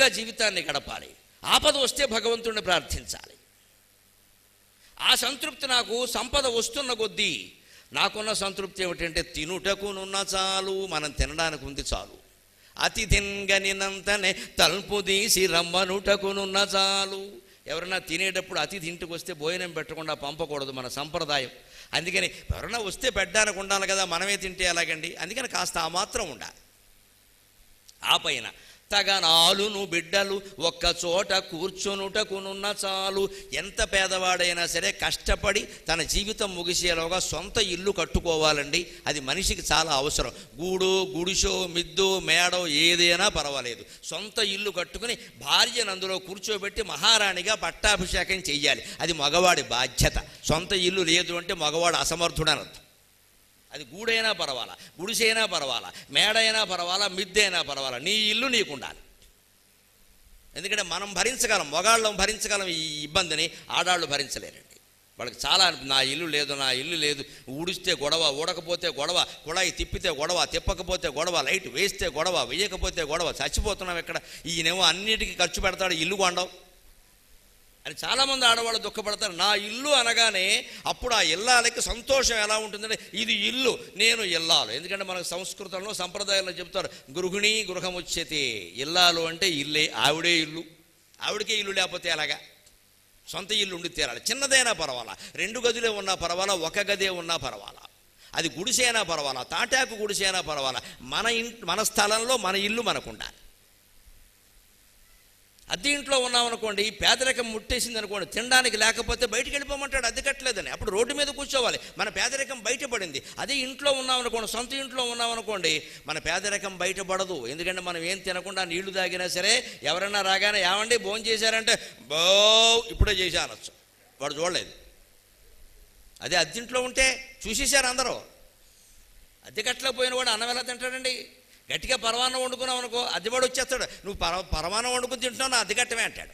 జీవితాన్ని గడపాలి ఆపద వస్తే భగవంతుడిని ప్రార్థించాలి ఆ సంతృప్తి నాకు సంపద వస్తున్న కొద్దీ నాకున్న సంతృప్తి ఏమిటంటే తినుటకునున్న చాలు మనం తినడానికి ఉంది చాలు అతి తినగనినంతనే తలుపు తీసి రమ్మనుటకునున్న చాలు ఎవరైనా తినేటప్పుడు అతిథి ఇంటికి వస్తే భోజనం పెట్టకుండా పంపకూడదు మన సంప్రదాయం అందుకని ఎవరైనా వస్తే పెట్టడానికి ఉండాలి కదా మనమే తింటే ఎలాగండి అందుకని కాస్త ఆ మాత్రం ఉండాలి ఆ పైన తగనాలును బిడ్డలు ఒక్క చోట కూర్చొనుటకునున్న చాలు ఎంత పేదవాడైనా సరే కష్టపడి తన జీవితం ముగిసేలోగా సొంత ఇల్లు కట్టుకోవాలండి అది మనిషికి చాలా అవసరం గూడు గుడిసో మిద్దు మేడో ఏదైనా పర్వాలేదు సొంత ఇల్లు కట్టుకుని భార్యను అందులో కూర్చోబెట్టి మహారాణిగా పట్టాభిషేకం చెయ్యాలి అది మగవాడి బాధ్యత సొంత ఇల్లు లేదు అంటే మగవాడు అసమర్థుడని అర్థం అది గూడైనా పర్వాలా గుడిసైనా పర్వాలా మేడైనా పర్వాలా మిద్దైనా పర్వాలా నీ ఇల్లు నీకు ఉండాలి ఎందుకంటే మనం భరించగలం మగాళ్ళం భరించగలం ఈ ఇబ్బందిని ఆడాళ్ళు భరించలేరండి వాళ్ళకి చాలా నా ఇల్లు లేదు నా ఇల్లు లేదు ఊడిస్తే గొడవ ఊడకపోతే గొడవ కుళాయి తిప్పితే గొడవ తిప్పకపోతే గొడవ లైట్ వేస్తే గొడవ వేయకపోతే గొడవ చచ్చిపోతున్నాం ఇక్కడ ఈయనేమో అన్నిటికీ ఖర్చు పెడతాడు ఇల్లు కొండవు అని చాలామంది ఆడవాళ్ళు దుఃఖపడతారు నా ఇల్లు అనగానే అప్పుడు ఆ ఇల్లాలకి సంతోషం ఎలా ఉంటుందంటే ఇది ఇల్లు నేను ఇల్లాలు ఎందుకంటే మనకు సంస్కృతంలో సంప్రదాయంలో చెప్తారు గృహిణి గృహముచ్యతే ఇల్లాలు అంటే ఇల్లే ఆవిడే ఇల్లు ఆవిడకే ఇల్లు లేకపోతే ఎలాగా సొంత ఇల్లు ఉండి తీరాలి చిన్నదైనా పర్వాలా రెండు గదులే ఉన్నా పర్వాలా ఒక గదే ఉన్నా పర్వాలా అది గుడిసైనా పర్వాలా తాటాకు గుడిసైనా పర్వాలా మన ఇంట్ మన స్థలంలో మన ఇల్లు మనకు ఉండాలి అద్దె ఇంట్లో ఉన్నామనుకోండి పేదరికం ముట్టేసింది అనుకోండి తినడానికి లేకపోతే బయటికి వెళ్ళిపోమంటాడు అద్దె కట్టలేదని అప్పుడు రోడ్డు మీద కూర్చోవాలి మన పేదరికం బయటపడింది అదే ఇంట్లో ఉన్నామనుకోండి సొంత ఇంట్లో ఉన్నామనుకోండి మన పేదరికం బయటపడదు ఎందుకంటే మనం ఏం తినకుండా నీళ్లు తాగినా సరే ఎవరైనా రాగానే ఏమండి భోజనం చేశారంటే బో ఇప్పుడే చేశా అనొచ్చు వాడు చూడలేదు అదే అద్దెంట్లో ఉంటే చూసేశారు అందరూ అద్దె కట్టలేకపోయిన వాడు అన్నం ఎలా తింటాడండి గట్టిగా పరమాన్నం వండుకున్నావు అనుకో అద్దెవాడు వచ్చేస్తాడు నువ్వు పర పరమాన్నం వండుకుని తింటున్నావు నా అద్దె కట్టమే అంటాడు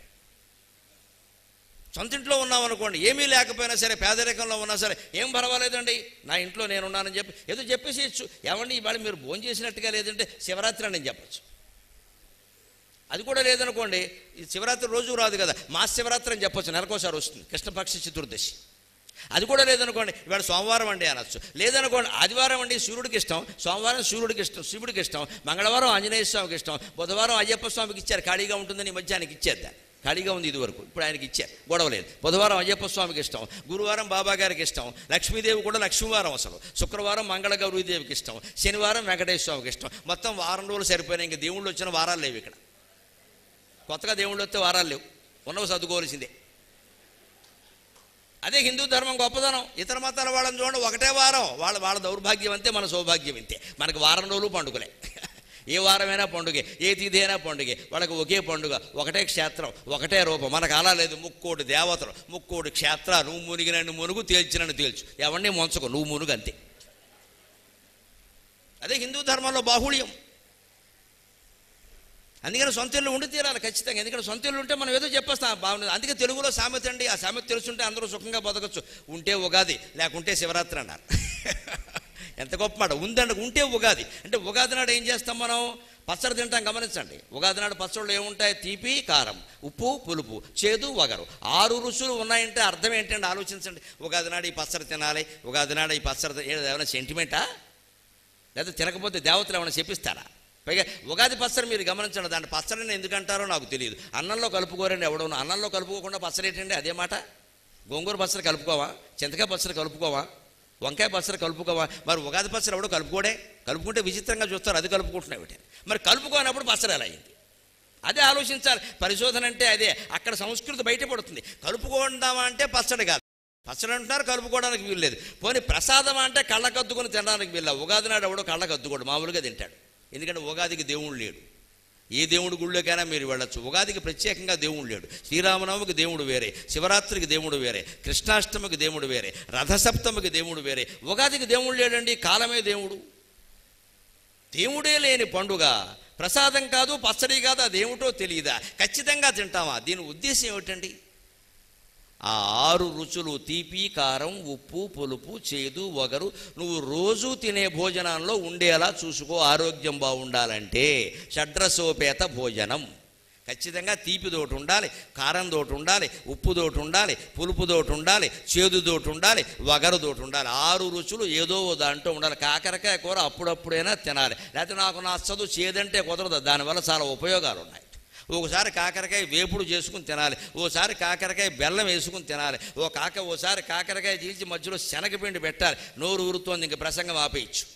సొంత ఇంట్లో ఉన్నావు అనుకోండి ఏమీ లేకపోయినా సరే పేదరికంలో ఉన్నా సరే ఏం పర్వాలేదండి నా ఇంట్లో నేను ఉన్నానని చెప్పి ఏదో చెప్పేసేయచ్చు ఏమండి ఇవాళ మీరు భోజనం చేసినట్టుగా లేదంటే శివరాత్రి అని నేను చెప్పచ్చు అది కూడా లేదనుకోండి ఈ శివరాత్రి రోజు రాదు కదా మా శివరాత్రి అని చెప్పొచ్చు నెలకోసారి వస్తుంది కృష్ణపక్ష చతుర్దశి అది కూడా లేదనుకోండి ఇవాళ సోమవారం అండి అనొచ్చు లేదనుకోండి ఆదివారం అండి సూర్యుడికి ఇష్టం సోమవారం సూర్యుడికి ఇష్టం శివుడికి ఇష్టం మంగళవారం ఆంజనేయ స్వామికి ఇష్టం బుధవారం అయ్యప్ప స్వామికి ఇచ్చారు ఖాళీగా ఉంటుందని ఈ మధ్య ఆయనకి ఇచ్చారు దాన్ని ఖాళీగా ఉంది ఇదివరకు ఇప్పుడు ఆయనకి ఇచ్చారు గొడవ లేదు బుధవారం అయ్యప్ప స్వామికి ఇష్టం గురువారం బాబా గారికి ఇష్టం లక్ష్మీదేవి కూడా లక్ష్మీవారం అసలు శుక్రవారం మంగళ గౌరీదేవికి ఇష్టం శనివారం వెంకటేశ్వర స్వామికి ఇష్టం మొత్తం వారం రోజులు సరిపోయినాయి ఇంక దేవుళ్ళు వచ్చిన వారాలు లేవు ఇక్కడ కొత్తగా దేవుళ్ళు వస్తే వారాలు లేవు ఉన్నవి సర్దుకోవాల్సిందే అదే హిందూ ధర్మం గొప్పదనం ఇతర మతాల వాళ్ళని చూడండి ఒకటే వారం వాళ్ళ వాళ్ళ దౌర్భాగ్యం అంతే మన సౌభాగ్యం ఇంతే మనకు వారం రోజులు పండుగలే ఏ వారమైనా పండుగే ఏ తిథి అయినా పండుగే వాళ్ళకి ఒకే పండుగ ఒకటే క్షేత్రం ఒకటే రూపం మనకు అలా లేదు ముక్కోటి దేవతలు ముక్కోటి క్షేత్ర నువ్వు మునిగినన్ను మునుగు తేల్చినన్ను తేల్చు ఎవరిని మొంచకు నువ్వు మునుగు అంతే అదే హిందూ ధర్మంలో బాహుళ్యం అందుకని సొంత ఇల్లు ఉండి తీరాలి ఖచ్చితంగా ఎందుకంటే సొంత ఇల్లు ఉంటే మనం ఏదో చెప్పేస్తాం బాగుంది అందుకే తెలుగులో సామెత అండి ఆ సామెత తెలుసుంటే అందరూ సుఖంగా బతకచ్చు ఉంటే ఉగాది లేకుంటే శివరాత్రి అన్నారు ఎంత గొప్ప మాట ఉందండి ఉంటే ఉగాది అంటే ఉగాది నాడు ఏం చేస్తాం మనం పచ్చడి తింటాం గమనించండి ఉగాది నాడు పచ్చళ్ళు ఏముంటాయి తీపి కారం ఉప్పు పులుపు చేదు వగరు ఆరు రుచులు ఉన్నాయంటే అర్థం ఏంటంటే ఆలోచించండి ఉగాది నాడు ఈ పచ్చడి తినాలి ఉగాది నాడు ఈ పచ్చడి తి- ఏమైనా సెంటిమెంటా లేదా తినకపోతే దేవతలు ఏమైనా చెప్పిస్తారా పైగా ఉగాది పచ్చడి మీరు గమనించండి దాన్ని పచ్చడిని ఎందుకంటారో నాకు తెలియదు అన్నంలో కలుపుకోరండి ఎవడో అన్నంలో కలుపుకోకుండా పచ్చడి ఏంటండి అదే మాట గోంగూర పచ్చడి కలుపుకోవా చింతకాయ పచ్చడి కలుపుకోవా వంకాయ పచ్చడి కలుపుకోవా మరి ఉగాది పచ్చడి ఎవడో కలుపుకోడే కలుపుకుంటే విచిత్రంగా చూస్తారు అది కలుపుకుంటున్నాయి ఒకటి మరి కలుపుకోనప్పుడు పచ్చడి ఎలా అయింది అదే ఆలోచించాలి పరిశోధన అంటే అదే అక్కడ సంస్కృతి బయటపడుతుంది కలుపుకుందామా అంటే పచ్చడి కాదు పచ్చడి అంటున్నారు కలుపుకోవడానికి వీలు లేదు పోనీ ప్రసాదం అంటే కళ్ళకద్దుకొని తినడానికి వీళ్ళ ఉగాది నాడు ఎవడో కళ్ళకద్దుకోడు మామూలుగా తింటాడు ఎందుకంటే ఉగాదికి దేవుడు లేడు ఏ దేవుడి గుళ్ళోకైనా మీరు వెళ్ళొచ్చు ఉగాదికి ప్రత్యేకంగా దేవుడు లేడు శ్రీరామనవమికి దేవుడు వేరే శివరాత్రికి దేవుడు వేరే కృష్ణాష్టమికి దేవుడు వేరే రథసప్తమికి దేవుడు వేరే ఉగాదికి దేవుడు లేడండి కాలమే దేవుడు దేవుడే లేని పండుగ ప్రసాదం కాదు పచ్చడి కాదు అదేమిటో తెలియదా ఖచ్చితంగా తింటామా దీని ఉద్దేశం ఏమిటండి ఆ ఆరు రుచులు తీపి కారం ఉప్పు పులుపు చేదు వగరు నువ్వు రోజు తినే భోజనంలో ఉండేలా చూసుకో ఆరోగ్యం బాగుండాలంటే షడ్రసోపేత భోజనం ఖచ్చితంగా తీపిదోటి ఉండాలి కారందోటి ఉండాలి ఉప్పుదోటి ఉండాలి పులుపుదోటి ఉండాలి చేదుదోటి ఉండాలి వగరుదోటి ఉండాలి ఆరు రుచులు ఏదో ఓ దాంట్లో ఉండాలి కాకరకాయ కూర అప్పుడప్పుడైనా తినాలి లేకపోతే నాకు నచ్చదు చేదంటే కుదరదు దానివల్ల చాలా ఉపయోగాలు ఉన్నాయి ఒకసారి కాకరకాయ వేపుడు చేసుకుని తినాలి ఓసారి కాకరకాయ బెల్లం వేసుకుని తినాలి ఓ కాక ఓసారి కాకరకాయ చీల్చి మధ్యలో శనగపిండి పెట్టాలి నోరు ఊరుతోంది ఇంక ప్రసంగం ఆపేయచ్చు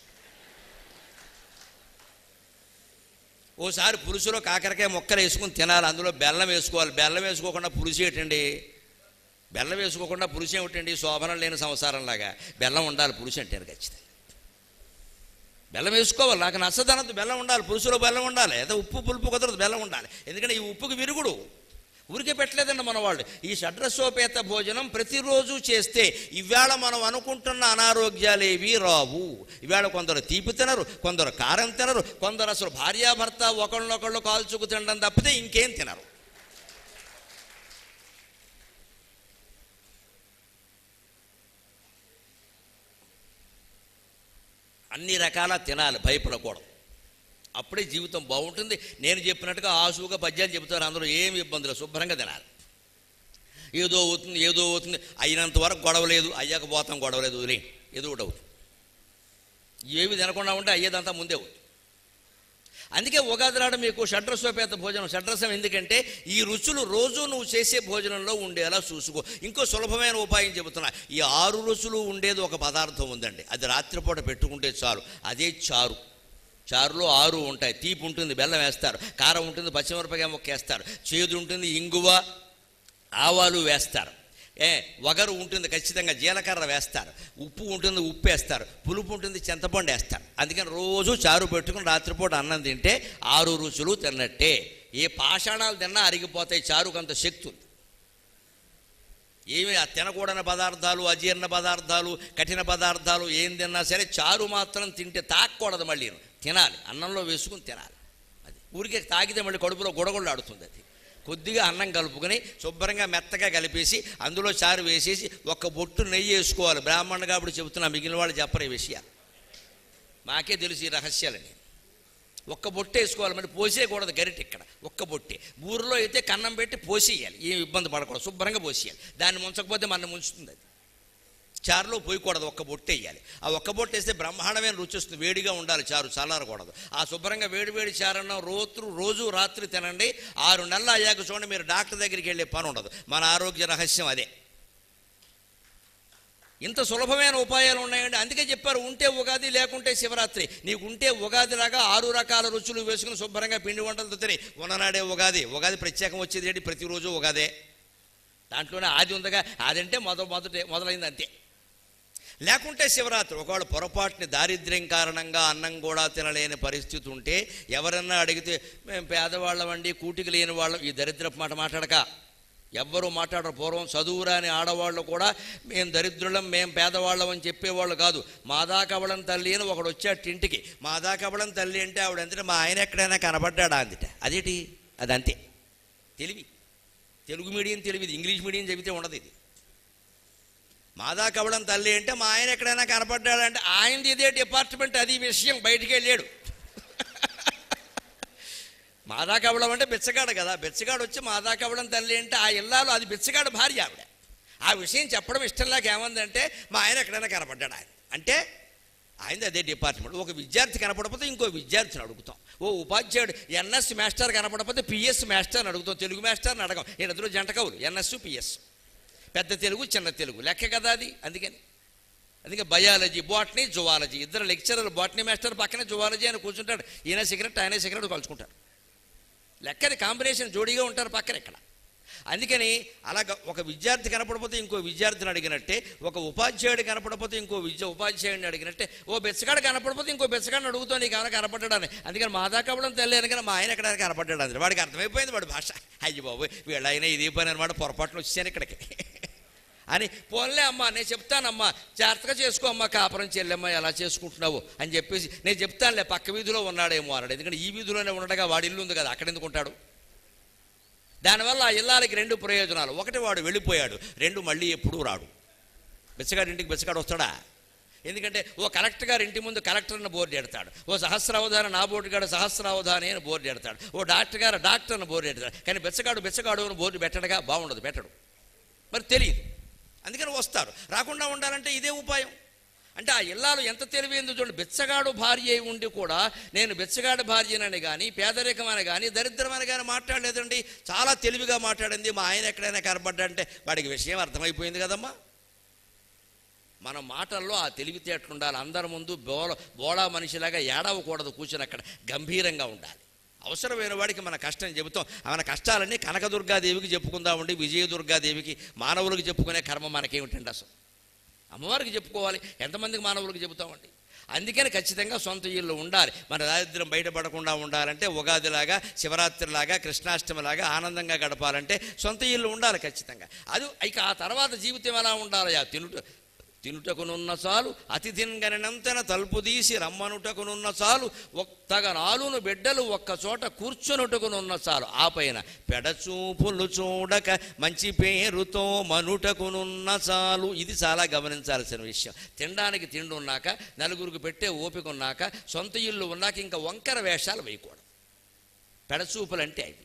ఓసారి పులుసులో కాకరకాయ ముక్కలు వేసుకుని తినాలి అందులో బెల్లం వేసుకోవాలి బెల్లం వేసుకోకుండా పులుసు ఏంటండి బెల్లం వేసుకోకుండా పులుసు ఏమిటండి శోభనం లేని సంసారంలాగా బెల్లం ఉండాలి పులుసు అంటే ఖచ్చితంగా బెల్లం వేసుకోవాలి నాకు నచ్చదనద్దు బెల్లం ఉండాలి పులుసులో బెల్లం ఉండాలి ఏదో ఉప్పు పులుపు కుదరదు బెల్లం ఉండాలి ఎందుకంటే ఈ ఉప్పుకి విరుగుడు ఊరికే పెట్టలేదండి మన వాళ్ళు ఈ షడ్రసోపేత భోజనం ప్రతిరోజు చేస్తే ఇవాళ మనం అనుకుంటున్న అనారోగ్యాలేవి రావు ఇవాళ కొందరు తీపి తినరు కొందరు కారం తినరు కొందరు అసలు భార్యాభర్త ఒకళ్ళొకళ్ళు కాల్చుకు తినడం తప్పితే ఇంకేం తినరు అన్ని రకాల తినాలి భయపడకూడదు అప్పుడే జీవితం బాగుంటుంది నేను చెప్పినట్టుగా ఆసుగా పద్యాలు చెబుతారు అందరూ ఏమి ఇబ్బందులు శుభ్రంగా తినాలి ఏదో అవుతుంది ఏదో అవుతుంది అయినంత వరకు గొడవ లేదు అయ్యాక పోతాం గొడవ లేదు వదిలే ఏదో ఒకటి అవుతుంది ఏమి తినకుండా ఉంటే అయ్యేదంతా ముందే అవుతుంది అందుకే ఉగాది నాడు మీకు షడ్రసోపేత భోజనం షడ్రసం ఎందుకంటే ఈ రుచులు రోజు నువ్వు చేసే భోజనంలో ఉండేలా చూసుకో ఇంకో సులభమైన ఉపాయం చెబుతున్నా ఈ ఆరు రుచులు ఉండేది ఒక పదార్థం ఉందండి అది రాత్రిపూట పెట్టుకుంటే చాలు అదే చారు చారులో ఆరు ఉంటాయి తీపి ఉంటుంది బెల్లం వేస్తారు కారం ఉంటుంది పచ్చిమిరపకాయ ముక్క వేస్తారు చేదు ఉంటుంది ఇంగువ ఆవాలు వేస్తారు ఏ వగరు ఉంటుంది ఖచ్చితంగా జీలకర్ర వేస్తారు ఉప్పు ఉంటుంది ఉప్పు వేస్తారు పులుపు ఉంటుంది చింతపండు వేస్తారు అందుకని రోజు చారు పెట్టుకుని రాత్రిపూట అన్నం తింటే ఆరు రుచులు తిన్నట్టే ఏ పాషాణాలు తిన్నా అరిగిపోతాయి చారుకు అంత శక్తి ఉంది ఏమి ఆ తినకూడని పదార్థాలు అజీర్ణ పదార్థాలు కఠిన పదార్థాలు ఏం తిన్నా సరే చారు మాత్రం తింటే తాకూడదు మళ్ళీ తినాలి అన్నంలో వేసుకుని తినాలి అది ఊరికే తాగితే మళ్ళీ కడుపులో గుడగొళ్ళాడుతుంది అది కొద్దిగా అన్నం కలుపుకొని శుభ్రంగా మెత్తగా కలిపేసి అందులో చారు వేసేసి ఒక్క బొట్టు నెయ్యి వేసుకోవాలి బ్రాహ్మణ్ కాబట్టి చెబుతున్నా మిగిలిన వాళ్ళు చెప్పరు ఈ విషయాలు మాకే తెలుసు ఈ రహస్యాలని ఒక్క బొట్టు వేసుకోవాలి మరి పోసేయకూడదు గరిట ఇక్కడ ఒక్క బొట్టే ఊరిలో అయితే కన్నం పెట్టి పోసేయాలి ఏం ఇబ్బంది పడకూడదు శుభ్రంగా పోసేయాలి దాన్ని ముంచకపోతే మన ముంచుతుంది అది చారులో పోయకూడదు ఒక్క బొట్టు వేయాలి ఆ ఒక్క బొట్టు వేస్తే బ్రహ్మాండమైన రుచి వస్తుంది వేడిగా ఉండాలి చారు చల్లారకూడదు ఆ శుభ్రంగా వేడి వేడి చారన్న రోజు రోజు రాత్రి తినండి ఆరు నెలలు అయ్యాక చూడండి మీరు డాక్టర్ దగ్గరికి వెళ్ళే పని ఉండదు మన ఆరోగ్య రహస్యం అదే ఇంత సులభమైన ఉపాయాలు ఉన్నాయండి అందుకే చెప్పారు ఉంటే ఉగాది లేకుంటే శివరాత్రి నీకు ఉంటే ఉగాదిలాగా ఆరు రకాల రుచులు వేసుకుని శుభ్రంగా పిండి వంటలతో తిని ఉన్ననాడే ఉగాది ఉగాది ప్రత్యేకం వచ్చేది ఏంటి ప్రతిరోజు ఉగాదే దాంట్లోనే ఆది ఉందగా ఆదంటే మొద మొదట మొదలైంది అంతే లేకుంటే శివరాత్రి ఒకవేళ పొరపాటుని దారిద్ర్యం కారణంగా అన్నం కూడా తినలేని పరిస్థితి ఉంటే ఎవరన్నా అడిగితే మేము పేదవాళ్ళమండి కూటికి లేని వాళ్ళం ఈ దరిద్రపు మాట మాట్లాడక ఎవ్వరూ మాట్లాడరు పూర్వం చదువురాని ఆడవాళ్ళు కూడా మేము దరిద్రులం మేము పేదవాళ్ళం అని చెప్పేవాళ్ళు కాదు మాదా కవళం తల్లి అని ఒకడు వచ్చాడు ఇంటికి మాదా కవళం తల్లి అంటే ఆవిడ ఎంత మా ఆయన ఎక్కడైనా కనబడ్డాడా అందిట అదేటి అది అంతే తెలివి తెలుగు మీడియం తెలివిది ఇంగ్లీష్ మీడియం చెబితే ఉండదు ఇది మాదా కవడం తల్లి అంటే మా ఆయన ఎక్కడైనా కనపడ్డాడంటే ఆయనది ఇదే డిపార్ట్మెంట్ అది విషయం బయటికి వెళ్ళాడు మాదా కవడం అంటే బిచ్చగాడు కదా బిచ్చగాడు వచ్చి మాదా కవడం తల్లి అంటే ఆ ఇల్లాలు అది బిచ్చగాడు భార్య ఆవిడ ఆ విషయం చెప్పడం ఇష్టం లేక ఏమందంటే మా ఆయన ఎక్కడైనా కనపడ్డాడు ఆయన అంటే ఆయనది అదే డిపార్ట్మెంట్ ఒక విద్యార్థి కనపడకపోతే ఇంకో విద్యార్థిని అడుగుతాం ఓ ఉపాధ్యాయుడు ఎన్ఎస్ మాస్టర్ కనపడకపోతే పిఎస్ మాస్టర్ అని అడుగుతాం తెలుగు మాస్టర్ని అడగం వీళ్ళిద్దరూ జంట కవులు ఎన్ఎస్ పిఎస్ పెద్ద తెలుగు చిన్న తెలుగు లెక్క కదా అది అందుకని అందుకే బయాలజీ బాటనీ జువాలజీ ఇద్దరు లెక్చరర్ బాటనీ మాస్టర్ పక్కనే జువాలజీ అని కూర్చుంటాడు ఈయన సిగరెట్ ఆయన సిగరెట్ కలుసుకుంటారు లెక్కది కాంబినేషన్ జోడీగా ఉంటారు పక్కన ఇక్కడ అందుకని అలాగ ఒక విద్యార్థి కనపడపోతే ఇంకో విద్యార్థిని అడిగినట్టే ఒక ఉపాధ్యాయుడు కనపడపోతే ఇంకో విద్య ఉపాధ్యాయుడిని అడిగినట్టే ఓ బెచ్చగాడు కనపడపోతే ఇంకో బెచ్చగాడిని అడుగుతావు నీకు ఏమైనా కనపడ్డాడని అందుకని మా దాకా అవ్వడం తెలియదు కానీ మా ఆయన ఎక్కడ కనపడ్డాడు అందులో వాడికి అర్థమైపోయింది వాడి భాష అయ్యి బాబు వీళ్ళైనా ఇది పని అనమాట పొరపాటున వచ్చాను ఇక్కడికి అని పోన్లే అమ్మా నేను చెప్తానమ్మా జాగ్రత్తగా చేసుకో అమ్మా కాపురం చెల్లెమ్మ ఎలా చేసుకుంటున్నావు అని చెప్పేసి నేను చెప్తానులే పక్క వీధిలో ఉన్నాడేమో అన్నాడు ఎందుకంటే ఈ వీధిలోనే ఉండగా వాడి ఇల్లు ఉంది కదా అక్కడ ఎందుకు ఉంటాడు దానివల్ల ఆ ఇల్లాలకి రెండు ప్రయోజనాలు ఒకటి వాడు వెళ్ళిపోయాడు రెండు మళ్ళీ ఎప్పుడూ రాడు బెచ్చగాడి ఇంటికి బెచ్చగాడు వస్తాడా ఎందుకంటే ఓ కలెక్టర్ గారు ఇంటి ముందు కలెక్టర్ని బోర్డు ఎడతాడు ఓ సహస్రావధాన నా బోర్డు గారు సహస్రావధాని అని బోర్డు ఎడతాడు ఓ డాక్టర్ గారు డాక్టర్ని బోర్డు ఎడతాడు కానీ బెచ్చగాడు బెచ్చగాడు అని బోర్డు పెట్టడగా బాగుండదు పెట్టడు మరి తెలియదు అందుకని వస్తారు రాకుండా ఉండాలంటే ఇదే ఉపాయం అంటే ఆ ఇల్లాలు ఎంత తెలివైందో చూడండి బెచ్చగాడు భార్య అయి ఉండి కూడా నేను బెచ్చగాడు భార్యనని కానీ పేదరికం అని కానీ దరిద్రం అని కానీ మాట్లాడలేదండి చాలా తెలివిగా మాట్లాడింది మా ఆయన ఎక్కడైనా కనబడ్డంటే వాడికి విషయం అర్థమైపోయింది కదమ్మా మన మాటల్లో ఆ తెలివితేటలు ఉండాలి అందరి ముందు బోల బోళా మనిషిలాగా ఏడవకూడదు కూర్చొని అక్కడ గంభీరంగా ఉండాలి అవసరమైన వాడికి మన కష్టం చెబుతాం మన కష్టాలన్నీ కనకదుర్గాదేవికి చెప్పుకుందామండి విజయదుర్గాదేవికి మానవులకు చెప్పుకునే కర్మ మనకేమిటండి అసలు అమ్మవారికి చెప్పుకోవాలి ఎంతమందికి మానవులకు చెబుతామండి అందుకని ఖచ్చితంగా సొంత ఇల్లు ఉండాలి మన దారిద్ర్యం బయటపడకుండా ఉండాలంటే ఉగాదిలాగా శివరాత్రిలాగా కృష్ణాష్టమిలాగా ఆనందంగా గడపాలంటే సొంత ఇల్లు ఉండాలి ఖచ్చితంగా అది ఇక ఆ తర్వాత జీవితం ఎలా ఉండాలి ఆ తినుట తినుటకునున్న చాలు అతిథింగనంతన తలుపు తీసి రమ్మనుటకునున్న చాలు ఒక్కగ నాలును బిడ్డలు ఒక్క చోట కూర్చొనుటకునున్న చాలు ఆ పైన పెడచూపులు చూడక మంచి పేరుతో మనుటకునున్న చాలు ఇది చాలా గమనించాల్సిన విషయం తినడానికి తిండి ఉన్నాక నలుగురికి పెట్టే ఓపిక ఉన్నాక సొంత ఇల్లు ఉన్నాక ఇంకా వంకర వేషాలు వేయకూడదు పెడచూపులు అంటే అవి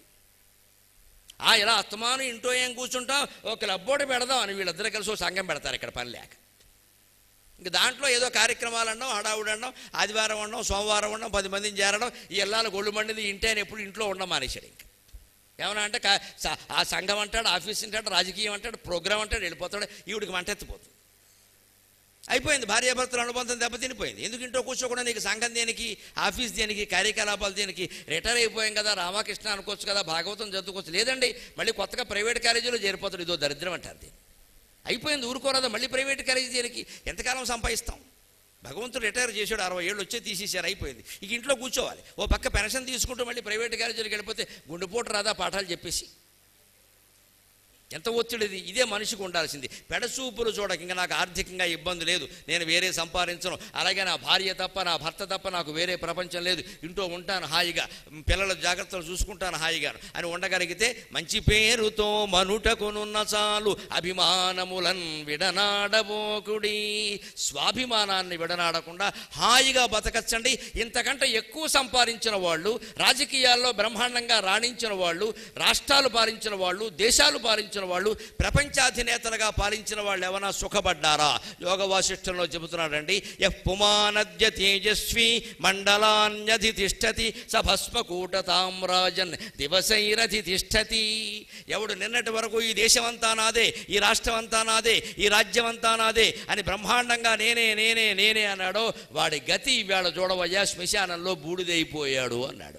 ఆ ఇలా అస్తమానం ఇంట్లో ఏం కూర్చుంటాం ఒక క్లబ్బోడు పెడదాం అని వీళ్ళిద్దరు కలిసి ఓ సంఘం పెడతారు ఇక్కడ పని లేక ఇంక దాంట్లో ఏదో కార్యక్రమాలు అన్నాం హడావుడి అన్నాం ఆదివారం అన్నాం సోమవారం అన్నాం పది మందిని చేరడం ఈ ఎల్లాల గొళ్ళు మండిది ఇంటేనే ఎప్పుడు ఇంట్లో ఉండడం మానేశాడు ఇంకా ఏమన్నా అంటే కా- స- ఆ సంఘం అంటాడు ఆఫీస్ అంటాడు రాజకీయం అంటాడు ప్రోగ్రామ్ అంటాడు వెళ్ళిపోతాడు ఈవిడికి మంటెత్తిపోతుంది అయిపోయింది భార్యాభర్తల అనుబంధం దెబ్బతినిపోయింది ఎందుకు ఇంట్లో కూర్చోకుండా నీకు సంఘం దేనికి ఆఫీస్ దేనికి కార్యకలాపాలు దేనికి రిటైర్ అయిపోయాం కదా రామకృష్ణ అనుకోవచ్చు కదా భాగవతం చదువుకోవచ్చు లేదండి మళ్ళీ కొత్తగా ప్రైవేట్ కాలేజీలో చేరిపోతాడు ఇదో దరిద్రం అంటారు దీన్ని అయిపోయింది ఊరుకోరాదా మళ్ళీ ప్రైవేట్ కాలేజీ దేనికి ఎంతకాలం సంపాదిస్తాం భగవంతుడు రిటైర్ చేశాడు అరవై ఏళ్ళు వచ్చే తీసేశారు అయిపోయింది ఇక ఇంట్లో కూర్చోవాలి ఓ పక్క పెన్షన్ తీసుకుంటూ మళ్ళీ ప్రైవేట్ కాలేజీలకు వెళ్ళిపోతే గుండెపోటు రాదా పాఠాలు చెప్పేసి ఎంత ఒత్తిడి ఇది ఇదే మనిషికి ఉండాల్సింది పెడచూపులు చూడక ఇంకా నాకు ఆర్థికంగా ఇబ్బంది లేదు నేను వేరే సంపాదించను అలాగే నా భార్య తప్ప నా భర్త తప్ప నాకు వేరే ప్రపంచం లేదు ఇంట్లో ఉంటాను హాయిగా పిల్లల జాగ్రత్తలు చూసుకుంటాను హాయిగా అని ఉండగలిగితే మంచి పేరుతో మనుటకునున్న చాలు అభిమానములన్ విడనాడబోకుడి స్వాభిమానాన్ని విడనాడకుండా హాయిగా బతకచ్చండి ఇంతకంటే ఎక్కువ సంపాదించిన వాళ్ళు రాజకీయాల్లో బ్రహ్మాండంగా రాణించిన వాళ్ళు రాష్ట్రాలు పాలించిన వాళ్ళు దేశాలు పాలించిన వాళ్ళు ప్రపంచాధినేతలుగా పాలించిన వాళ్ళు ఏమైనా సుఖపడ్డారా యోగ వాసిష్టంలో చెబుతున్నాడండి ఎఫ్ పుమానద్య తేజస్వి మండలాన్యధి తిష్టతి స భస్మకూట తామ్రాజన్ దివసైరధి తిష్టతి ఎవడు నిన్నటి వరకు ఈ దేశమంతా నాదే ఈ రాష్ట్రం అంతా నాదే ఈ రాజ్యం అంతా నాదే అని బ్రహ్మాండంగా నేనే నేనే నేనే అన్నాడో వాడి గతి ఇవాళ చూడవయ్యా శ్మశానంలో బూడిదైపోయాడు అన్నాడు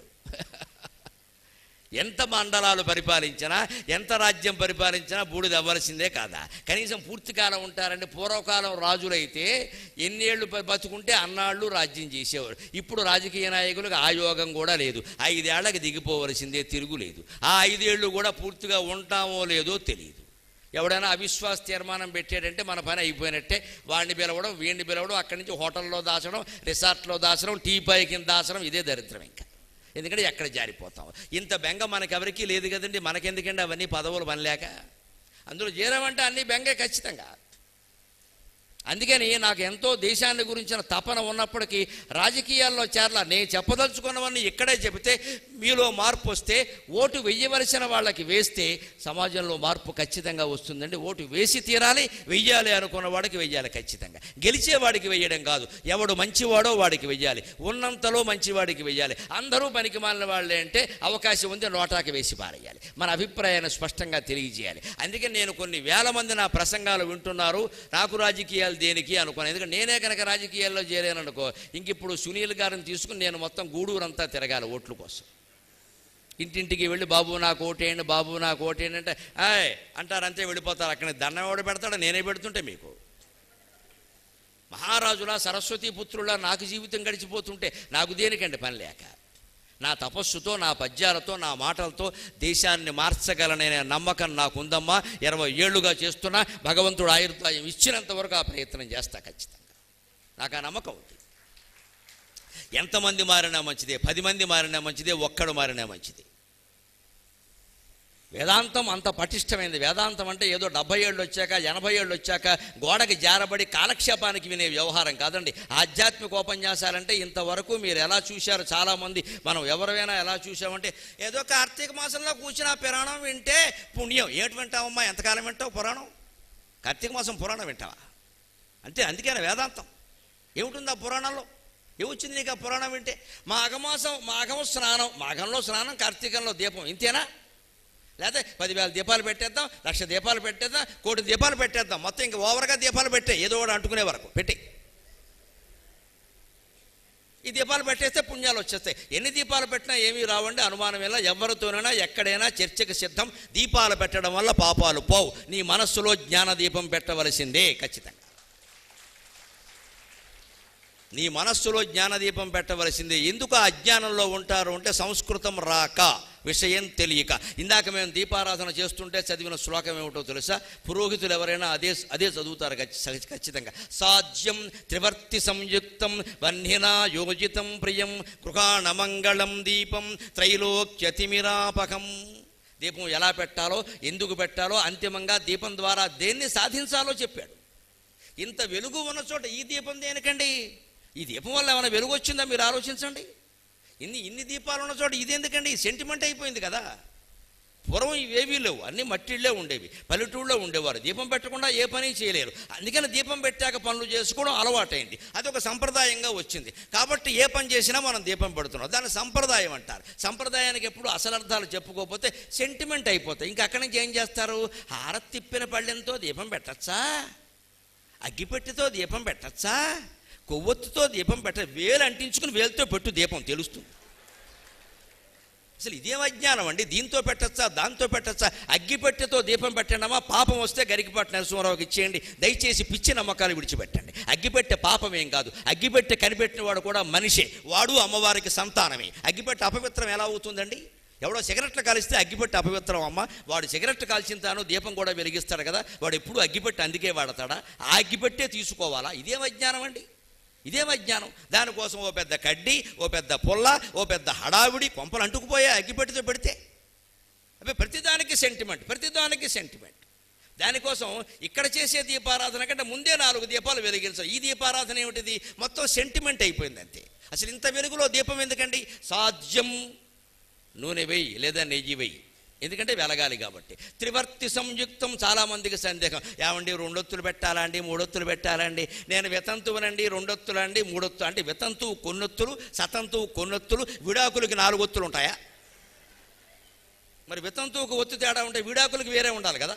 ఎంత మండలాలు పరిపాలించినా ఎంత రాజ్యం పరిపాలించినా బూడిద అవ్వాల్సిందే కాదా కనీసం పూర్తికాలం ఉంటారంటే పూర్వకాలం రాజులైతే ఎన్నేళ్ళు బ- బతుకుంటే అన్నాళ్ళు రాజ్యం చేసేవారు ఇప్పుడు రాజకీయ నాయకులకు ఆ యోగం కూడా లేదు ఐదేళ్లకు దిగిపోవలసిందే తిరుగులేదు ఆ ఐదేళ్ళు కూడా పూర్తిగా ఉంటామో లేదో తెలియదు ఎవడైనా అవిశ్వాస తీర్మానం పెట్టాడంటే మన పని అయిపోయినట్టే వాడిని పిలవడం వీడిని పిలవడం అక్కడి నుంచి హోటల్లో దాచడం రిసార్ట్లో దాచడం టీ పై కింద దాచడం ఇదే దరిద్రం ఇంకా ఎందుకంటే ఎక్కడ జారిపోతాం ఇంత బెంగ మనకెవరికీ లేదు కదండి మనకెందుకండి అవన్నీ పదవులు పనిలేక అందులో చేరామంటే అన్ని బెంగే ఖచ్చితంగా అందుకని నాకు ఎంతో దేశాన్ని గురించిన తపన ఉన్నప్పటికీ రాజకీయాల్లో చేరలా నేను చెప్పదలుచుకున్నవన్నీ ఇక్కడే చెబితే మీలో మార్పు వస్తే ఓటు వెయ్యవలసిన వాళ్ళకి వేస్తే సమాజంలో మార్పు ఖచ్చితంగా వస్తుందండి ఓటు వేసి తీరాలి వెయ్యాలి అనుకున్న వాడికి వెయ్యాలి ఖచ్చితంగా గెలిచేవాడికి వెయ్యడం కాదు ఎవడు మంచివాడో వాడికి వెయ్యాలి ఉన్నంతలో మంచివాడికి వెయ్యాలి అందరూ పనికి మాలిన వాళ్ళే అంటే అవకాశం ఉంది నోటాకి వేసి పారేయాలి మన అభిప్రాయాన్ని స్పష్టంగా తెలియజేయాలి అందుకే నేను కొన్ని వేల మంది నా ప్రసంగాలు వింటున్నారు నాకు రాజకీయాలు దేనికి అనుకున్నాను ఎందుకంటే నేనే కనుక రాజకీయాల్లో చేరాననుకో ఇంక ఇప్పుడు సునీల్ గారిని తీసుకుని నేను మొత్తం గూడూరంతా తిరగాలి ఓట్ల కోసం ఇంటింటికి వెళ్ళి బాబు నాకు ఓటేయండి బాబు నాకు ఓటేయండి అంటే ఆయ్ అంటారు అంతే వెళ్ళిపోతారు అక్కడ దండం ఎవడు పెడతాడో నేనే పెడుతుంటే మీకు మహారాజులా సరస్వతి పుత్రులా నాకు జీవితం గడిచిపోతుంటే నాకు దేనికండి పని లేక నా తపస్సుతో నా పద్యాలతో నా మాటలతో దేశాన్ని మార్చగలననే నమ్మకం నాకుందమ్మా ఇరవై ఏళ్ళుగా చేస్తున్నా భగవంతుడు ఆయుర్దాయం ఇచ్చినంత వరకు ఆ ప్రయత్నం చేస్తా ఖచ్చితంగా నాకు ఆ నమ్మకం ఉంది ఎంతమంది మారినా మంచిదే పది మంది మారినా మంచిదే ఒక్కడు మారినా మంచిదే వేదాంతం అంత పటిష్టమైంది వేదాంతం అంటే ఏదో డెబ్బై ఏళ్ళు వచ్చాక ఎనభై ఏళ్ళు వచ్చాక గోడకి జారబడి కాలక్షేపానికి వినే వ్యవహారం కాదండి ఆధ్యాత్మిక ఉపన్యాసాలంటే ఇంతవరకు మీరు ఎలా చూశారు చాలామంది మనం ఎవరైనా ఎలా చూసామంటే ఏదో కార్తీక మాసంలో కూర్చుని ఆ పురాణం వింటే పుణ్యం ఏటి వింటావమ్మా ఎంతకాలం వింటావు పురాణం కార్తీక మాసం పురాణం వింటావా అంతే అందుకేనా వేదాంతం ఏముంటుంది ఆ పురాణంలో ఏమొచ్చింది నీకు ఆ పురాణం వింటే మాఘమాసం మాఘం స్నానం మాఘంలో స్నానం కార్తీకంలో దీపం ఇంతేనా లేకపోతే పదివేల దీపాలు పెట్టేద్దాం లక్ష దీపాలు పెట్టేద్దాం కోటి దీపాలు పెట్టేద్దాం మొత్తం ఇంకా ఓవర్గా దీపాలు పెట్టే ఏదో ఒకటి అంటుకునే వరకు పెట్టి ఈ దీపాలు పెట్టేస్తే పుణ్యాలు వచ్చేస్తాయి ఎన్ని దీపాలు పెట్టినా ఏమీ రావండి అనుమానం ఎలా ఎవరితోనైనా ఎక్కడైనా చర్చకు సిద్ధం దీపాలు పెట్టడం వల్ల పాపాలు పోవు నీ మనస్సులో జ్ఞాన దీపం పెట్టవలసిందే ఖచ్చితంగా నీ మనస్సులో జ్ఞానదీపం పెట్టవలసిందే ఎందుకు ఆ అజ్ఞానంలో ఉంటారు అంటే సంస్కృతం రాక విషయం తెలియక ఇందాక మేము దీపారాధన చేస్తుంటే చదివిన శ్లోకం ఏమిటో తెలుసా పురోహితులు ఎవరైనా అదే అదే చదువుతారు ఖచ్చి- ఖచ్చితంగా సాధ్యం త్రివర్తి సంయుక్తం వన్హినా యోజితం ప్రియం గృహాణమంగళం దీపం త్రైలోక్యతిమిరాపకం దీపం ఎలా పెట్టాలో ఎందుకు పెట్టాలో అంతిమంగా దీపం ద్వారా దేన్ని సాధించాలో చెప్పాడు ఇంత వెలుగు ఉన్న చోట ఈ దీపం దేనికండి ఈ దీపం వల్ల ఏమైనా వెలుగు వచ్చిందా మీరు ఆలోచించండి ఇన్ని ఇన్ని దీపాలు ఉన్న చోట ఇది ఎందుకండి సెంటిమెంట్ అయిపోయింది కదా పూర్వం ఇవేవీ లేవు అన్నీ మట్టిళ్ళే ఉండేవి పల్లెటూళ్ళలో ఉండేవారు దీపం పెట్టకుండా ఏ పని చేయలేరు అందుకని దీపం పెట్టాక పనులు చేసుకోవడం అలవాటైంది అది ఒక సంప్రదాయంగా వచ్చింది కాబట్టి ఏ పని చేసినా మనం దీపం పెడుతున్నాం దాన్ని సంప్రదాయం అంటారు సంప్రదాయానికి ఎప్పుడు అసలు అర్థాలు చెప్పుకోకపోతే సెంటిమెంట్ అయిపోతాయి ఇంకా అక్కడి నుంచి ఏం చేస్తారు హారతి తిప్పిన పళ్ళెంతో దీపం పెట్టచ్చా అగ్గిపెట్టెతో దీపం పెట్టచ్చా కొవ్వొత్తుతో దీపం పెట్ట వేలు అంటించుకుని వేలుతో పెట్టు దీపం తెలుస్తుంది అసలు ఇదేం అజ్ఞానం అండి దీంతో పెట్టచ్చా దాంతో పెట్టచ్చా అగ్గిపెట్టెతో దీపం పెట్టండమా పాపం వస్తే గరికిపాటి నరసింహారావుకి ఇచ్చేయండి దయచేసి పిచ్చి నమ్మకాలు విడిచిపెట్టండి అగ్గిపెట్టె పాపం ఏం కాదు అగ్గిపెట్టె కనిపెట్టిన వాడు కూడా మనిషే వాడు అమ్మవారికి సంతానమే అగ్గిపెట్టె అపవిత్రం ఎలా అవుతుందండి ఎవడో సిగరెట్లు కాలిస్తే అగ్గిపెట్టి అపవిత్రం అమ్మ వాడు సిగరెట్ కాల్చిన తాను దీపం కూడా వెలిగిస్తాడు కదా వాడు ఎప్పుడు అగ్గిపెట్టి అందుకే వాడతాడా ఆ అగ్గిపెట్టే తీసుకోవాలా ఇదేం అజ్ఞానం అండి ఇదేం అజ్ఞానం దానికోసం ఓ పెద్ద కడ్డీ ఓ పెద్ద పుల్ల ఓ పెద్ద హడావిడి కొంపలు అంటుకుపోయా అగ్గిపెట్టితో పెడితే అవి ప్రతిదానికి సెంటిమెంట్ ప్రతిదానికి సెంటిమెంట్ దానికోసం ఇక్కడ చేసే దీపారాధన కంటే ముందే నాలుగు దీపాలు వెలిగించాలి ఈ దీపారాధన ఏమిటిది మొత్తం సెంటిమెంట్ అయిపోయింది అంతే అసలు ఇంత వెలుగులో దీపం ఎందుకండి సాధ్యం నూనె వెయ్యి లేదా నెయ్యి వెయ్యి ఎందుకంటే వెలగాలి కాబట్టి త్రివర్తి సంయుక్తం చాలామందికి సందేహం ఏమండి రెండొత్తులు పెట్టాలా అండి మూడొత్తులు పెట్టాలా అండి నేను వితంతువునండి రెండొత్తులు అండి మూడొత్తు అంటే వితంతువు కొన్నొత్తులు సతంతువు కొన్నొత్తులు విడాకులకి నాలుగు ఒత్తులు ఉంటాయా మరి వితంతువుకు ఒత్తు తేడా ఉంటే విడాకులకి వేరే ఉండాలి కదా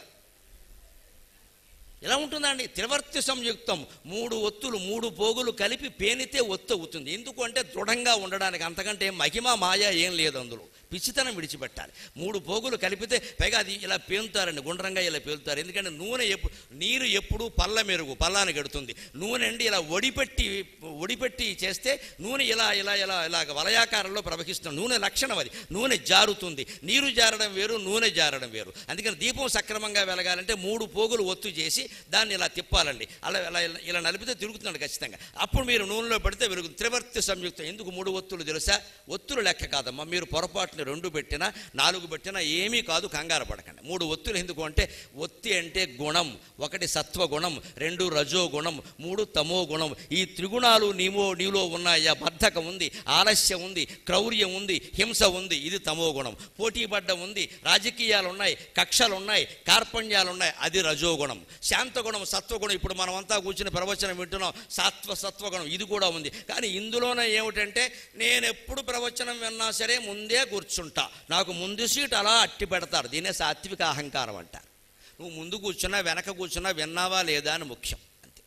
ఎలా ఉంటుందండి త్రివర్తి సంయుక్తం మూడు ఒత్తులు మూడు పోగులు కలిపి పేనితే ఒత్తు అవుతుంది ఎందుకు అంటే దృఢంగా ఉండడానికి అంతకంటే మహిమ మాయ ఏం లేదు అందులో పిచ్చితనం విడిచిపెట్టాలి మూడు పోగులు కలిపితే పైగా అది ఇలా పేలుతారండి గుండ్రంగా ఇలా పేలుతారు ఎందుకంటే నూనె ఎప్పుడు నీరు ఎప్పుడు పల్ల మెరుగు పల్లానికి ఎడుతుంది నూనె అండి ఇలా ఒడిపెట్టి ఒడిపెట్టి చేస్తే నూనె ఇలా ఇలా ఇలా ఇలాగ వలయాకారంలో ప్రవహిస్తుంది నూనె లక్షణం అది నూనె జారుతుంది నీరు జారడం వేరు నూనె జారడం వేరు అందుకని దీపం సక్రమంగా వెలగాలంటే మూడు పోగులు ఒత్తు చేసి దాన్ని ఇలా తిప్పాలండి అలా ఇలా ఇలా- ఇలా నలిపితే తిరుగుతున్నాడు ఖచ్చితంగా అప్పుడు మీరు నూనెలో పెడితే వెలుగు త్రివర్తి సంయుక్తం ఎందుకు మూడు ఒత్తులు తెలుసా ఒత్తులు లెక్క కాదమ్మా మీరు పొరపాటున రెండు పెట్టినా నాలుగు పెట్టినా ఏమీ కాదు కంగారు పడకండి మూడు ఒత్తులు ఎందుకు అంటే ఒత్తి అంటే గుణం ఒకటి సత్వ గుణం రెండు రజో గుణం మూడు తమో గుణం ఈ త్రిగుణాలు నీమో నీలో ఉన్నాయా బద్ధకం ఉంది ఆలస్యం ఉంది క్రౌర్యం ఉంది హింస ఉంది ఇది తమో గుణం పోటీపడ్డ ఉంది రాజకీయాలు ఉన్నాయి కక్షలు ఉన్నాయి కార్పణ్యాలు ఉన్నాయి అది రజోగుణం శాంతగుణం సత్వగుణం ఇప్పుడు మనం అంతా కూర్చుని ప్రవచనం వింటున్నాం సాత్వ సత్వగుణం ఇది కూడా ఉంది కానీ ఇందులోనే ఏమిటంటే నేను ఎప్పుడు ప్రవచనం విన్నా సరే ముందే కూర్చుంటా నాకు ముందు సీట్ అలా అట్టి పెడతారు దీనే సాత్విక అహంకారం అంటారు నువ్వు ముందు కూర్చున్నా వెనక కూర్చున్నా విన్నావా లేదా అని ముఖ్యం అంతే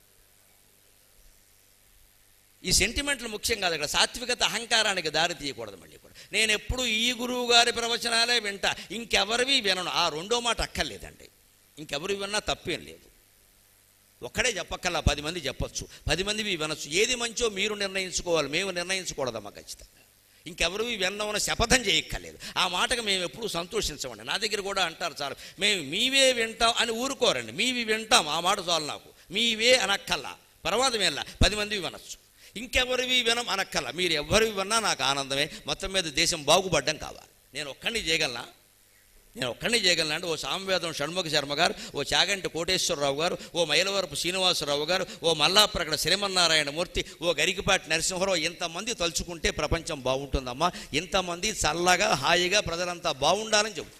ఈ సెంటిమెంట్లు ముఖ్యం కాదు ఇక్కడ సాత్వికత అహంకారానికి దారి తీయకూడదు మళ్ళీ కూడా నేను ఎప్పుడు ఈ గురువు గారి ప్రవచనాలే వింటా ఇంకెవరివి వినను ఆ రెండో మాట అక్కర్లేదండి ఇంకెవరు విన్నా తప్పేం లేదు ఒక్కడే చెప్పక్కల్లా పది మంది చెప్పొచ్చు పది మందివి వినొచ్చు ఏది మంచో మీరు నిర్ణయించుకోవాలి మేము నిర్ణయించకూడదమ్మా ఖచ్చితంగా ఇంకెవరు విన్నవన శపథం చేయక్కర్లేదు ఆ మాటకు మేము ఎప్పుడూ సంతోషించమండి నా దగ్గర కూడా అంటారు చాలు మేము మీవే వింటాం అని ఊరుకోరండి మీవి వింటాం ఆ మాట చాలు నాకు మీవే అనక్కల్లా పర్వాదం వెళ్ళా పది మందివి వినొచ్చు ఇంకెవరివి వినం అనక్కల్లా మీరు ఎవరివి విన్నా నాకు ఆనందమే మొత్తం మీద దేశం బాగుపడ్డం కావాలి నేను ఒక్కడిని చేయగలనా నేను ఒక్కడిని చేయగలను ఓ సామవేదం షణ్ముఖ శర్మ గారు ఓ చాగంటి కోటేశ్వరరావు గారు ఓ మైలవరపు శ్రీనివాసరావు గారు ఓ మల్లాప్రగడ శ్రీమన్నారాయణ మూర్తి ఓ గరికిపాటి నరసింహరావు ఇంతమంది తలుచుకుంటే ప్రపంచం బాగుంటుందమ్మా ఇంతమంది చల్లగా హాయిగా ప్రజలంతా బాగుండాలని చెబుతారు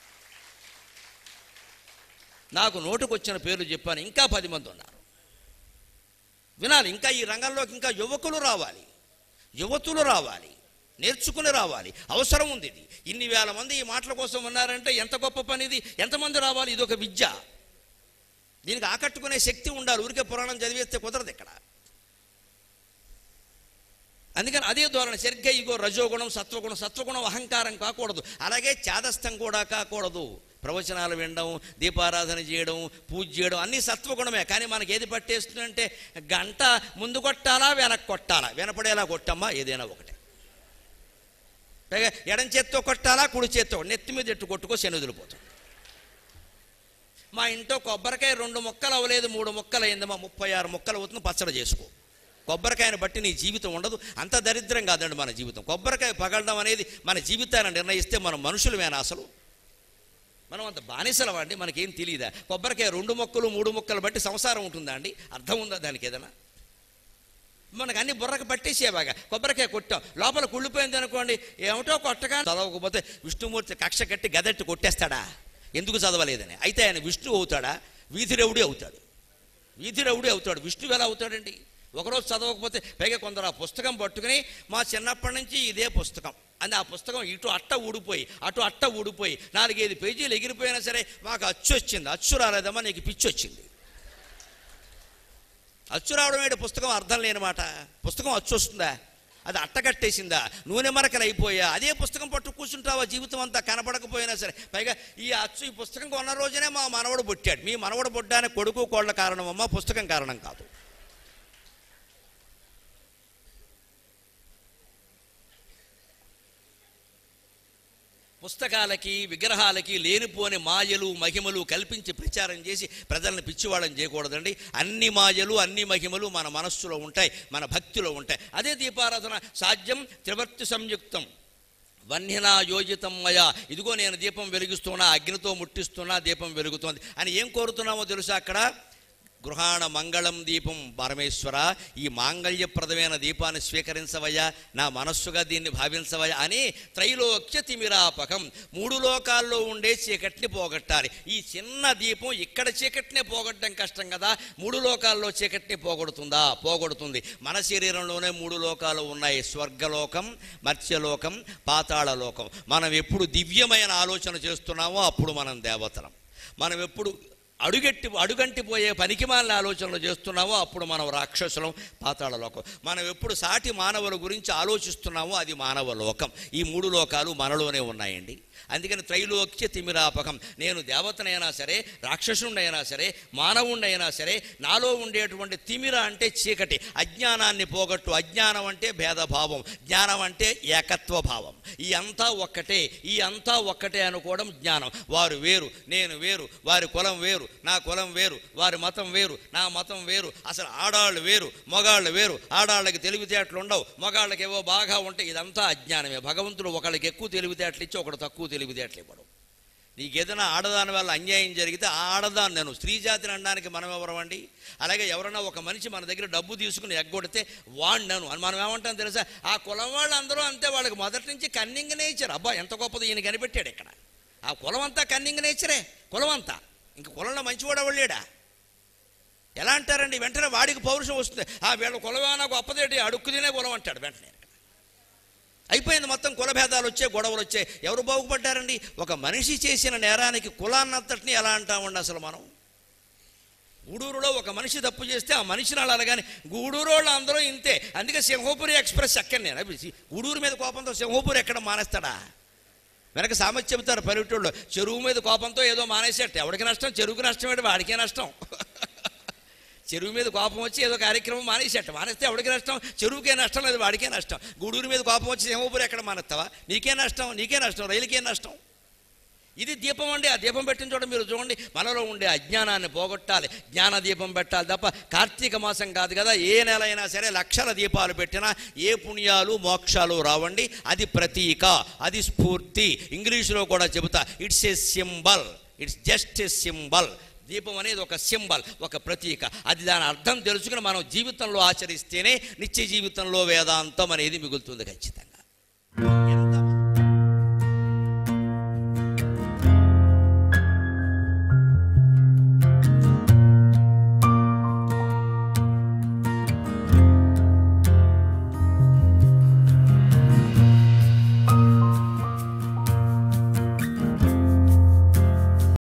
నాకు నోటుకొచ్చిన పేర్లు చెప్పాను ఇంకా పది మంది ఉన్నారు వినాలి ఇంకా ఈ రంగంలోకి ఇంకా యువకులు రావాలి యువతులు రావాలి నేర్చుకుని రావాలి అవసరం ఉంది ఇది ఇన్ని వేల మంది ఈ మాటల కోసం ఉన్నారంటే ఎంత గొప్ప పని ఇది ఎంతమంది రావాలి ఇది ఒక విద్య దీనికి ఆకట్టుకునే శక్తి ఉండాలి ఊరికే పురాణం చదివేస్తే కుదరదు ఇక్కడ అందుకని అదే ధోరణి సరిగ్గా ఇగో రజోగుణం సత్వగుణం సత్వగుణం అహంకారం కాకూడదు అలాగే చాదస్తం కూడా కాకూడదు ప్రవచనాలు వినడం దీపారాధన చేయడం పూజ చేయడం అన్నీ సత్వగుణమే కానీ మనకి ఏది పట్టేస్తుందంటే గంట ముందు కొట్టాలా వెనక్కి కొట్టాలా వినపడేలా కొట్టమ్మా ఏదైనా ఒకటే పైగా ఎడం చేత్తో కొట్టాలా కుడి చేత్తో నెత్తి మీద ఎట్టు కొట్టుకో శనుదులిపోతుంది మా ఇంట్లో కొబ్బరికాయ రెండు మొక్కలు అవ్వలేదు మూడు మొక్కలు అయిందమ్మా ముప్పై ఆరు మొక్కలు అవుతుంది పచ్చడి చేసుకో కొబ్బరికాయను బట్టి నీ జీవితం ఉండదు అంత దరిద్రం కాదండి మన జీవితం కొబ్బరికాయ పగలడం అనేది మన జీవితాన్ని నిర్ణయిస్తే మనం మనుషులమేనా అసలు మనం అంత బానిసలం అండి మనకేం తెలియదా కొబ్బరికాయ రెండు మొక్కలు మూడు మొక్కలు బట్టి సంసారం ఉంటుందా అండి అర్థం ఉందా దానికి ఏదైనా మనకు అన్ని బుర్రకు పట్టేసేవాగా కొబ్బరికాయ కొట్టాం లోపల కుళ్ళిపోయింది అనుకోండి ఏమిటో కొట్టగా చదవకపోతే విష్ణుమూర్తి కక్ష కట్టి గదట్టి కొట్టేస్తాడా ఎందుకు చదవలేదని అయితే ఆయన విష్ణు అవుతాడా వీధిరవుడి అవుతాడు వీధిరవుడి అవుతాడు విష్ణువు ఎలా అవుతాడండి ఒకరోజు చదవకపోతే పైగా కొందరు ఆ పుస్తకం పట్టుకుని మా చిన్నప్పటి నుంచి ఇదే పుస్తకం అని ఆ పుస్తకం ఇటు అట్ట ఊడిపోయి అటు అట్ట ఊడిపోయి నాలుగైదు పేజీలు ఎగిరిపోయినా సరే మాకు అచ్చు వచ్చింది అచ్చు రాలేదమ్మా నీకు పిచ్చి వచ్చింది అచ్చు రావడం ఏంటి పుస్తకం అర్థం లేని మాట పుస్తకం అచ్చు వస్తుందా అది అట్టగట్టేసిందా నూనె మరకలు అయిపోయా అదే పుస్తకం పట్టు కూర్చుంటావా జీవితం అంతా కనపడకపోయినా సరే పైగా ఈ అచ్చు ఈ పుస్తకం కొన్న రోజునే మా మనవడు పుట్టాడు మీ మనవడు పుట్టడానికి కొడుకు కోళ్ళ కారణం అమ్మ పుస్తకం కారణం కాదు పుస్తకాలకి విగ్రహాలకి లేనిపోని మాయలు మహిమలు కల్పించి ప్రచారం చేసి ప్రజల్ని పిచ్చివాళ్ళని చేయకూడదండి అన్ని మాయలు అన్ని మహిమలు మన మనస్సులో ఉంటాయి మన భక్తిలో ఉంటాయి అదే దీపారాధన సాధ్యం త్రివర్తి సంయుక్తం వన్యనా యోజితం మయా ఇదిగో నేను దీపం వెలిగిస్తున్నా అగ్నితో ముట్టిస్తున్నా దీపం వెలుగుతోంది అని ఏం కోరుతున్నామో తెలుసా అక్కడ గృహాణ మంగళం దీపం పరమేశ్వర ఈ మాంగళ్యప్రదమైన దీపాన్ని స్వీకరించవయ్యా నా మనస్సుగా దీన్ని భావించవయ్యా అని త్రైలోక్య తిమిరాపకం మూడు లోకాల్లో ఉండే చీకటిని పోగొట్టాలి ఈ చిన్న దీపం ఇక్కడ చీకటినే పోగొట్టడం కష్టం కదా మూడు లోకాల్లో చీకటిని పోగొడుతుందా పోగొడుతుంది మన శరీరంలోనే మూడు లోకాలు ఉన్నాయి స్వర్గలోకం మత్స్యలోకం పాతాళలోకం మనం ఎప్పుడు దివ్యమైన ఆలోచన చేస్తున్నామో అప్పుడు మనం దేవతలం మనం ఎప్పుడు అడుగెట్టి అడుగంటిపోయే పనికిమాలిన ఆలోచనలు చేస్తున్నామో అప్పుడు మనం రాక్షసులం పాతాళ లోకం మనం ఎప్పుడు సాటి మానవుల గురించి ఆలోచిస్తున్నామో అది మానవ లోకం ఈ మూడు లోకాలు మనలోనే ఉన్నాయండి అందుకని త్రైలోక్య తిమిరాపకం నేను దేవతనైనా సరే రాక్షసుండైనా సరే మానవుండైనా సరే నాలో ఉండేటువంటి తిమిర అంటే చీకటి అజ్ఞానాన్ని పోగొట్టు అజ్ఞానం అంటే భేదభావం జ్ఞానం అంటే ఏకత్వ భావం ఈ అంతా ఒక్కటే ఈ అంతా ఒక్కటే అనుకోవడం జ్ఞానం వారు వేరు నేను వేరు వారి కులం వేరు నా కులం వేరు వారి మతం వేరు నా మతం వేరు అసలు ఆడాళ్ళు వేరు మగాళ్ళు వేరు ఆడాళ్ళకి తెలివితేటలు ఉండవు మగాళ్ళకి ఏవో బాగా ఉంటాయి ఇదంతా అజ్ఞానమే భగవంతుడు ఒకళ్ళకి ఎక్కువ తెలివితేటలు ఇచ్చి ఒకడు తక్కువ తెలివితేటలు ఇవ్వడం నీకు ఏదైనా ఆడదాని వల్ల అన్యాయం జరిగితే ఆ ఆడదాన్ని నేను స్త్రీ జాతిని అనడానికి మనం ఎవరమండి అలాగే ఎవరైనా ఒక మనిషి మన దగ్గర డబ్బు తీసుకుని ఎగ్గొడితే వాడినను అని మనం ఏమంటాం తెలుసా ఆ కులం వాళ్ళు అందరూ అంతే వాళ్ళకి మొదటి నుంచి కన్నింగ్ నేచర్ అబ్బా ఎంత గొప్పది ఈయన కనిపెట్టాడు ఇక్కడ ఆ కులం అంతా కన్నింగ్ నేచరే కులం అంతా ఇంక కులంలో మంచివాడు ఎవళ్ళేడా ఎలా అంటారండి వెంటనే వాడికి పౌరుషం వస్తుంది ఆ వీళ్ళ కులమేనా గొప్పదేటి అడుక్కు తినే కులం అంటాడు వెంటనే అయిపోయింది మొత్తం కులభేదాలు వచ్చాయి గొడవలు వచ్చాయి ఎవరు బాగుపడ్డారండి ఒక మనిషి చేసిన నేరానికి కులాన్నంతటిని ఎలా అంటామండి అసలు మనం గూడూరులో ఒక మనిషి తప్పు చేస్తే ఆ మనిషిని అలా కానీ గూడూరు వాళ్ళు అందరూ ఇంతే అందుకే సింహపురి ఎక్స్ప్రెస్ ఎక్కను నేను అవి గూడూరు మీద కోపంతో సింహపురి ఎక్కడ మానేస్తాడా వెనక సామెత చెబుతారు పల్లెటూళ్ళు చెరువు మీద కోపంతో ఏదో మానేసేట ఎవడికి నష్టం చెరువుకి నష్టం ఏంటి వాడికే నష్టం చెరువు మీద కోపం వచ్చి ఏదో కార్యక్రమం మానేసేట మానేస్తే ఎవడికి నష్టం చెరువుకే నష్టం లేదు వాడికే నష్టం గూడూరు మీద కోపం వచ్చి సింహపురి ఎక్కడ మానేస్తావా నీకే నష్టం నీకే నష్టం రైలుకే నష్టం ఇది దీపం అండి ఆ దీపం పెట్టిన చోట మీరు చూడండి మనలో ఉండే అజ్ఞానాన్ని పోగొట్టాలి జ్ఞాన దీపం పెట్టాలి తప్ప కార్తీక మాసం కాదు కదా ఏ నెల అయినా సరే లక్షల దీపాలు పెట్టినా ఏ పుణ్యాలు మోక్షాలు రావండి అది ప్రతీక అది స్ఫూర్తి ఇంగ్లీషులో కూడా చెబుతా it's a symbol it's just a symbol దీపం అనేది ఒక సింబల్ ఒక ప్రతీక అది దాని అర్థం తెలుసుకుని మనం జీవితంలో ఆచరిస్తేనే నిత్య జీవితంలో వేదాంతం అనేది మిగులుతుంది ఖచ్చితంగా